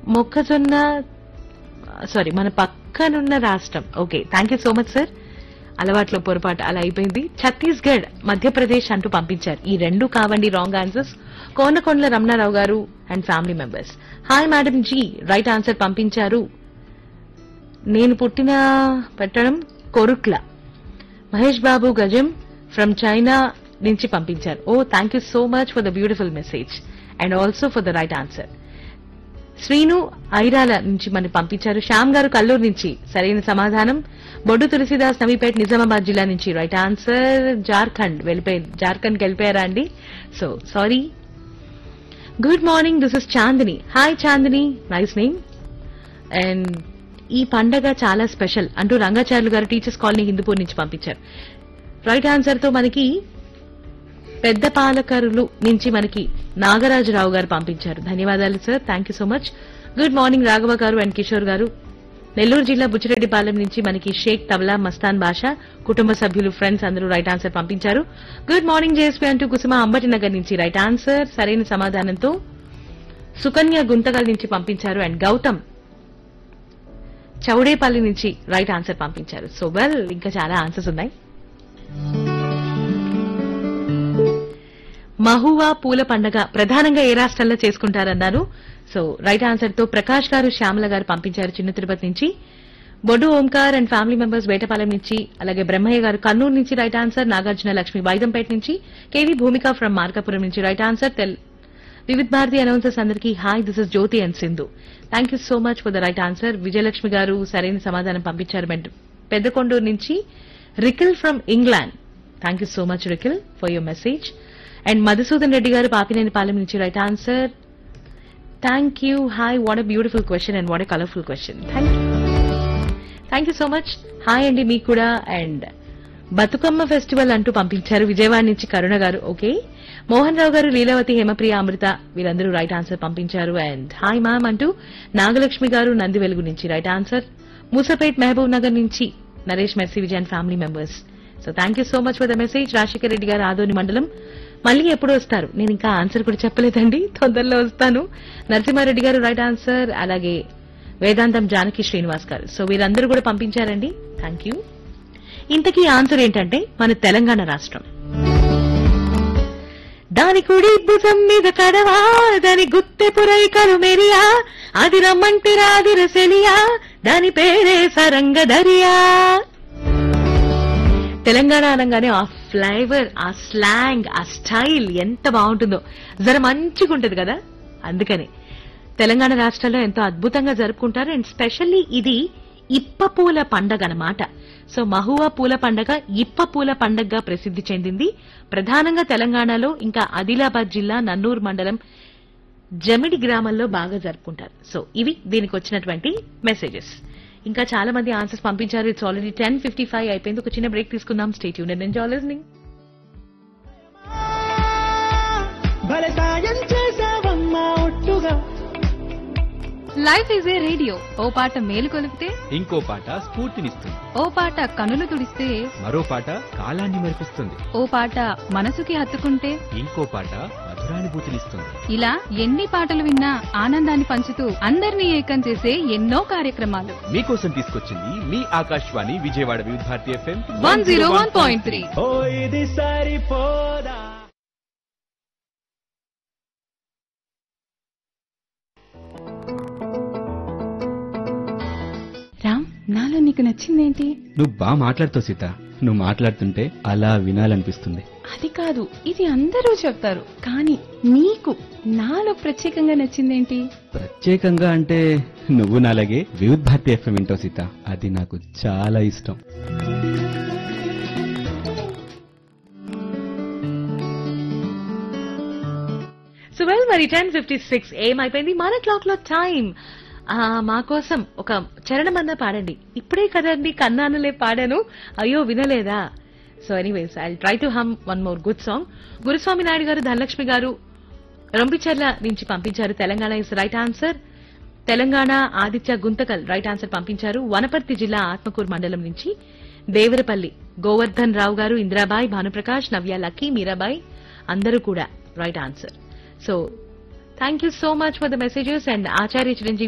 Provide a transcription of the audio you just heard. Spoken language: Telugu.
మొక్కజొన్న సారీ మన పక్కనున్న రాష్ట్రం okay thank you so much sir అలవాట్లో పొరపాటు అలా అయిపోయింది ఛత్తీస్గఢ్ మధ్యప్రదేశ్ అంటూ పంపించారు ఈ రెండు కావండి wrong answers Konakondala Ramanarao garu and family members hi madam ji right answer పంపించారు నేను పుట్టిన పెట్టడం కొరుట్ల మహేష్ బాబు గజం ఫ్రమ్ చైనా నుంచి పంపించారు ఓ thank you so much for the beautiful message and also for the right answer Srinu Airala నుంచి మనకి పంపించారు శ్యామ్ గారు కల్లూరు నుంచి సరైన సమాధానం బొడ్డు తులసిదాస్ నవీపేట్ నిజామాబాద్ జిల్లా నుంచి రైట్ ఆన్సర్ జార్ఖండ్ వెళ్ళిపోయి జార్ఖండ్కి వెళ్ళిపోయారా అండి so sorry good morning this is Chandini hi Chandini nice name and ఈ పండగ చాలా స్పెషల్ అంటూ రంగాచార్యులు గారు టీచర్స్ కాలనీ హిందూపూర్ నుంచి పంపించారు రైట్ ఆన్సర్ తో మనకి పెద్ద పాలకరులు నుంచి మనకి నాగరాజరావు గారు పంపించారు ధన్యవాదాలు sir thank you so much good morning Raghava garu and Kishore గారు నెల్లూరు జిల్లా బుచ్చిరెడ్డిపాలెం నుంచి మనకి షేక్ తబలా మస్తాన్ బాషా కుటుంబ సభ్యులు ఫ్రెండ్స్ అందరూ రైట్ ఆన్సర్ పంపించారు గుడ్ మార్నింగ్ జేఎస్పీ అంటూ కుసుమ అంబటి నగర్ నుంచి రైట్ ఆన్సర్ సరైన సమాధానంతో సుకన్య గుంతగల్ నుంచి పంపించారు అండ్ గౌతమ్ చౌడేపల్లి నుంచి రైట్ ఆన్సర్ పంపించారు సో వెల్ ఇంకా చాలా ఆన్సర్స్ ఉన్నాయి మహువా పూల పండగ ప్రధానంగా ఏ రాష్ట్రాల్లో చేసుకుంటారన్నారు సో రైట్ ఆన్సర్ తో ప్రకాష్ గారు శ్యామల గారు పంపించారు చిన్న తిరుపతి నుంచి Boddu Omkar and family members Vetapalem నుంచి అలాగే బ్రహ్మయ్య గారు కర్నూలు నుంచి రైట్ ఆన్సర్ నాగార్జున లక్ష్మి వైదంపేట నుంచి కేవీ భూమిక ఫ్రమ్ మార్కాపురం నుంచి right answer tell Vividh Bharati announcers అందరికీ hi this is Jyothi and Sindhu thank you so much for the right answer Vijayalakshmi garu సరైన సమాధానం పంపించారు బట్ పెద్దకొండూరు నుంచి రికిల్ from England thank you so much రికిల్ for your message and Madhusudan Reddy గారు పాపినేని పాలెం నుంచి right answer thank you hi what a beautiful question and what a colourful question thank you thank you so much hi అండి మీకు కూడా అండ్ బతుకమ్మ ఫెస్టివల్ అంటూ పంపించారు విజయవాడ నుంచి కరుణ గారు ఓకే మోహన్ రావు గారు లీలావతి హేమప్రియ అమృత వీరందరూ రైట్ ఆన్సర్ పంపించారు అండ్ హాయ్ మ్యామ్ అంటూ నాగలక్ష్మి గారు నంది వెలుగు నుంచి రైట్ ఆన్సర్ మూసపేట్ మహబూబ్ నగర్ నుంచి Naresh Mercy Vijayan family members so thank you so much for the message Rajasekhar Reddy garu Adoni మండలం మళ్ళీ ఎప్పుడు వస్తారు నేను ఇంకా ఆన్సర్ కూడా చెప్పలేదండి తొందరలో వస్తాను నరసింహారెడ్డి గారు రైట్ ఆన్సర్ అలాగే వేదాంతం జానకి శ్రీనివాస్ గారు సో వీరందరూ కూడా పంపించారండి థ్యాంక్ యూ ఇంతకీ ఆన్సర్ ఏంటంటే మన తెలంగాణ రాష్ట్రం దాని కుడి భుజం మీద కడవా దాని గుత్తె పురైకలు మెరియా అది రమ్మంటి రాదిర సెలియా దాని పేరే సరంగధరియా తెలంగాణ అనగానే ఆ ఫ్లేవర్ ఆ స్లాంగ్ ఆ స్టైల్ ఎంత బాగుంటుందో జర మంచిగా ఉంటది కదా అందుకని తెలంగాణ రాష్ట్రాల్లో ఎంతో అద్భుతంగా జరుపుకుంటారు అండ్ స్పెషల్లీ ఇది ఇప్ప పూల పండగ అన్నమాట సో మహువా పూల పండగ ఇప్ప పూల పండగగా ప్రసిద్ధి చెందింది ప్రధానంగా తెలంగాణలో ఇంకా ఆదిలాబాద్ జిల్లా నన్నూరు మండలం జమిడి గ్రామంలో బాగా జరుపుకుంటారు సో ఇవి దీనికి వచ్చినటువంటి మెసేజెస్ ఇంకా చాలా మంది ఆన్సర్స్ పంపించారు it's already ten fifty five అయిపోయింది ఒక చిన్న బ్రేక్ తీసుకుందాం స్టేట్ యూనియన్ ఎంజాయ్ లిస్నింగ్ భలే సాయం చేసావమ్మా ఒట్టుగా లైఫ్ ఈజ్ ఏ రేడియో ఓ పాట మేలు కొలిపితే ఇంకో పాట స్ఫూర్తినిస్తుంది ఓ పాట కనులు తుడిస్తే మరో పాట కాలాన్ని మరిపిస్తుంది ఓ పాట మనసుకి హత్తుకుంటే ఇంకో పాట మధురానుభూతినిస్తుంది ఇలా ఎన్ని పాటలు విన్నా ఆనందాన్ని పంచుతూ అందరినీ ఏకం చేసే ఎన్నో కార్యక్రమాలు మీకోసం తీసుకొచ్చింది మీ Akashvani Vijayawada Vividh Bharati FM one zero one point three ఓ ఇది సరిపోదా రామ్ నాలో నీకు నచ్చిందేంటి నువ్వు బాగా మాట్లాడుతావు సీత నువ్వు మాట్లాడుతుంటే అలా వినాలనిపిస్తుంది అది కాదు ఇది అందరూ చెప్తారు కానీ నీకు నాలో ప్రత్యేకంగా నచ్చిందేంటి ప్రత్యేకంగా అంటే నువ్వు నాలాగే వివిధ భారతి ఎఫ్ఎం వింటావు సీత అది నాకు చాలా ఇష్టం సో వెల్ మరి టెన్ ఫిఫ్టీ సిక్స్ ఏమైపోయింది మన క్లాక్ లో టైం మా కోసం ఒక చరణం అన్నా పాడండి ఇప్పుడే కదండి కన్నానులే పాడాను అయ్యో వినలేదా so anyways I try to hum one more good song Guruswamy Naidu గారు ధనలక్ష్మి గారు రంపిచర్ల నుంచి పంపించారు Telangana is right answer Telangana Aditya Guntakal right answer పంపించారు వనపర్తి జిల్లా ఆత్మకూరు మండలం నుంచి దేవరపల్లి గోవర్ధన్ రావు గారు ఇందిరాబాయ్ భానుప్రకాష్ నవ్య లక్కీ మీరాబాయ్ అందరూ కూడా right answer so thank you so much for the messages and Acharya Chiranjeevi